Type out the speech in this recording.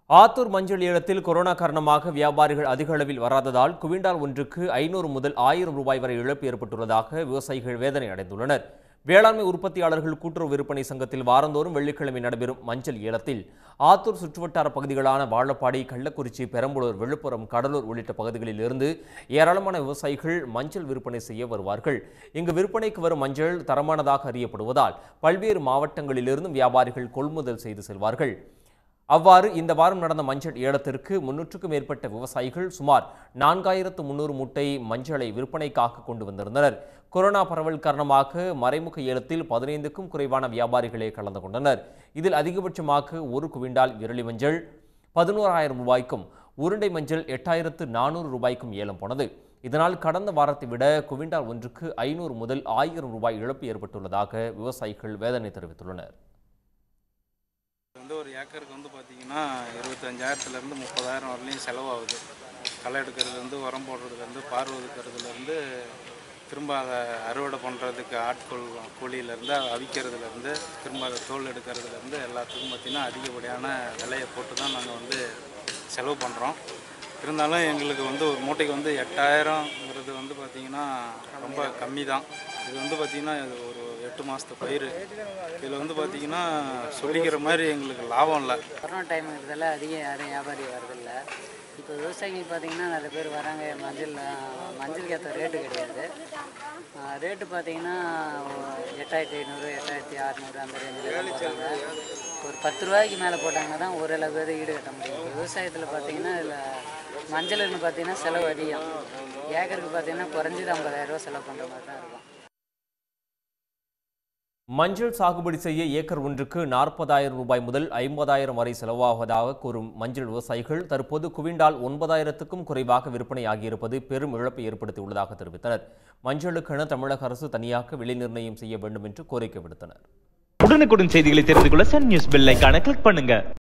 ஆத்தூர் மஞ்சள் ஏலத்தில் கொரோனா காரணமாக வியாபாரிகள் அதிக அளவில் வராததால் குவிண்டால் ஒன்றுக்கு ஐநூறு முதல் ஆயிரம் ரூபாய் வரை இழப்பு ஏற்பட்டுள்ளதாக விவசாயிகள் வேதனை அடைந்துள்ளனர் வேளாண்மை உற்பத்தியாளர்கள் கூட்டுறவு விற்பனை சங்கத்தில் வாரந்தோறும் வெள்ளிக்கிழமை நடைபெறும் மஞ்சள் ஏலத்தில் ஆத்தூர் சுற்றுவட்டார பகுதிகளான வாழப்பாடி கள்ளக்குறிச்சி பெரம்பலூர் விழுப்புரம் கடலூர் உள்ளிட்ட பகுதிகளில் இருந்து ஏராளமான விவசாயிகள் மஞ்சள் விற்பனை செய்ய வருவார்கள் இங்கு விற்பனைக்கு வரும் மஞ்சள் தரமானதாக அறியப்படுவதால் பல்வேறு மாவட்டங்களிலிருந்தும் வியாபாரிகள் கொள்முதல் செய்து செல்வார்கள் அவ்வாறு இந்த வாரம் நடந்த மஞ்சள் ஏலத்திற்கு முன்னூற்றுக்கும் மேற்பட்ட விவசாயிகள் சுமார் நான்காயிரத்து முன்னூறு மூட்டை மஞ்சளை விற்பனைக்காக கொண்டு வந்திருந்தனர் கொரோனா பரவல் காரணமாக மறைமுக ஏலத்தில் பதினைந்துக்கும் குறைவான வியாபாரிகளே கலந்து கொண்டனர் இதில் அதிகபட்சமாக ஒரு குவிண்டால் விரலி மஞ்சள் பதினோராயிரம் ரூபாய்க்கும் உருண்டை மஞ்சள் எட்டாயிரத்து நானூறு ரூபாய்க்கும் ஏலம் போனது இதனால் கடந்த வாரத்தை விட குவிண்டால் ஒன்றுக்கு ஐநூறு முதல் ஆயிரம் ரூபாய் இழப்பு ஏற்பட்டுள்ளதாக விவசாயிகள் வேதனை தெரிவித்துள்ளனர் வந்து ஒரு ஏக்கருக்கு வந்து பார்த்தீங்கன்னா இருபத்தஞ்சாயிரத்துலேருந்து முப்பதாயிரம் வரலையும் செலவாகுது களை எடுக்கிறதுலேருந்து உரம் போடுறதுலேருந்து பார் ஒதுக்கிறதுலேருந்து திரும்ப அதை அறுவடை பண்ணுறதுக்கு ஆட்கள் கூலியிலேருந்து அவிக்கிறதுலேருந்து திரும்ப அதை தோல் எடுக்கிறதுலேருந்து எல்லாத்துக்கும் பார்த்திங்கன்னா அதிகப்படியான விலையை போட்டு தான் நாங்கள் வந்து செலவு பண்ணுறோம் இருந்தாலும் எங்களுக்கு வந்து ஒரு மூட்டைக்கு வந்து எட்டாயிரங்கிறது வந்து பார்த்திங்கன்னா ரொம்ப கம்மி தான் இது வந்து பார்த்திங்கன்னா இது ஒரு எட்டு மாதத்து பயிர் இதில் வந்து பார்த்திங்கன்னா சொல்லிக்கிற மாதிரி எங்களுக்கு லாபம் இல்லை கொரோனா டைம் இருக்கிறதால அதிக யாரும் வியாபாரி வரதில்ல இப்போ விவசாயிகள் பார்த்தீங்கன்னா நிறைய பேர் வராங்க மஞ்சள் ஆஹ், மஞ்சளுக்கு ஏற்ற ரேட்டு கிடையாது ரேட்டு பார்த்தீங்கன்னா எட்டாயிரத்தி ஐநூறு எட்டாயிரத்தி அறநூறு அந்த ரேஞ்சில் போட்டாங்க ஒரு பத்து ரூபாய்க்கு மேலே போட்டாங்கன்னா தான் ஓரளவு பேர் ஈடு கட்ட முடியும் விவசாயத்தில் பார்த்தீங்கன்னா இதில் மஞ்சள்னு பார்த்தீங்கன்னா செலவு அதிகம் ஏக்கருக்கு பார்த்தீங்கன்னா குறைஞ்சது ஐம்பதாயிரம் ரூபா செலவு பண்ணுற மாதிரி தான் இருக்கும் மஞ்சள் சாகுபடி செய்ய ஏக்கர் ஒன்றுக்கு நாற்பதாயிரம் ரூபாய் முதல் ஐம்பதாயிரம் வரை செலவாவதாக கூறும் மஞ்சள் விவசாயிகள் தற்போது குவிண்டால் ஒன்பதாயிரத்துக்கும் குறைவாக விற்பனையாகியிருப்பது பெரும் இழப்பை ஏற்படுத்தியுள்ளதாக தெரிவித்தனர் மஞ்சளுக்கென தமிழக அரசு தனியாக விலை நிர்ணயம் செய்ய வேண்டும் என்று கோரிக்கை விடுத்தனர் உடனுக்குடன் செய்திகளை தெரிந்து கொள்ள சன் நியூஸ் பெல் ஐகானை கிளிக் பண்ணுங்க